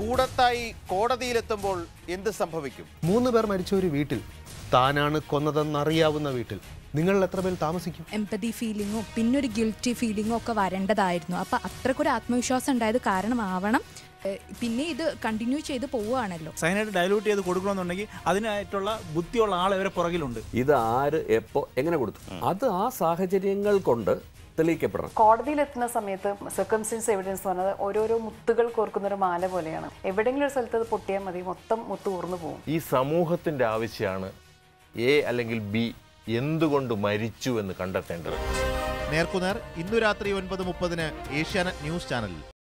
കൂടത്തായി കോടതിയിലെത്തുമ്പോൾ എന്ത് സംഭവിക്കും മൂന്ന് പേർ മരിച്ച ഒരു വീട്ടിൽ താനാണ് കൊന്നതെന്നറിയാവുന്ന വീട്ടിൽ നിങ്ങൾ എത്ര പേർ താമസിക്കും എംപതി ഫീലിങ്ങും പിന്നെ ഒരു ഗിൽറ്റി ഫീലിങ്ങും ഒക്കെ വരേണ്ടതായിരുന്നു അപ്പം അത്രക്കൊരു ആത്മവിശ്വാസം ഉണ്ടായത് കാരണമാവണം ഏഹ് പിന്നെ ഇത് കണ്ടിന്യൂ ചെയ്ത് പോവുകയാണല്ലോ സൈനായിട്ട് ഡയലൂട്ട് ചെയ്ത് കൊടുക്കണമെന്നുണ്ടെങ്കിൽ അതിനായിട്ടുള്ള ബുദ്ധിയുള്ള ആൾ ഇവരെ പുറകിലുണ്ട് ഇത് ആര് എപ്പോ എങ്ങനെ കൊടുത്തു അത് ആ സാഹചര്യങ്ങൾ കൊണ്ട് തെളിയിക്കപ്പെടണം കോടതിയിലെത്തുന്ന സമയത്ത് സർക്കംസ്റ്റൻസ് എവിഡൻസ് എന്ന് പറഞ്ഞത് ഓരോരോ മുത്തുകൾ കോർക്കുന്ന ഒരു മാല പോലെയാണ് എവിടെയെങ്കിലും ഒരു സ്ഥലത്ത് അത് പൊട്ടിയാൽ മതി മൊത്തം മുത്ത് ഊർന്നു പോകും ഈ സമൂഹത്തിന്റെ ആവശ്യമാണ് എ അല്ലെങ്കിൽ ബി എന്തുകൊണ്ട് മരിച്ചു എന്ന് കണ്ടെത്തേണ്ടത് നേർക്കുനേർ ഇന്നു രാത്രി ഒൻപത് മുപ്പതിന് ഏഷ്യാനെറ്റ് ന്യൂസ് ചാനലിൽ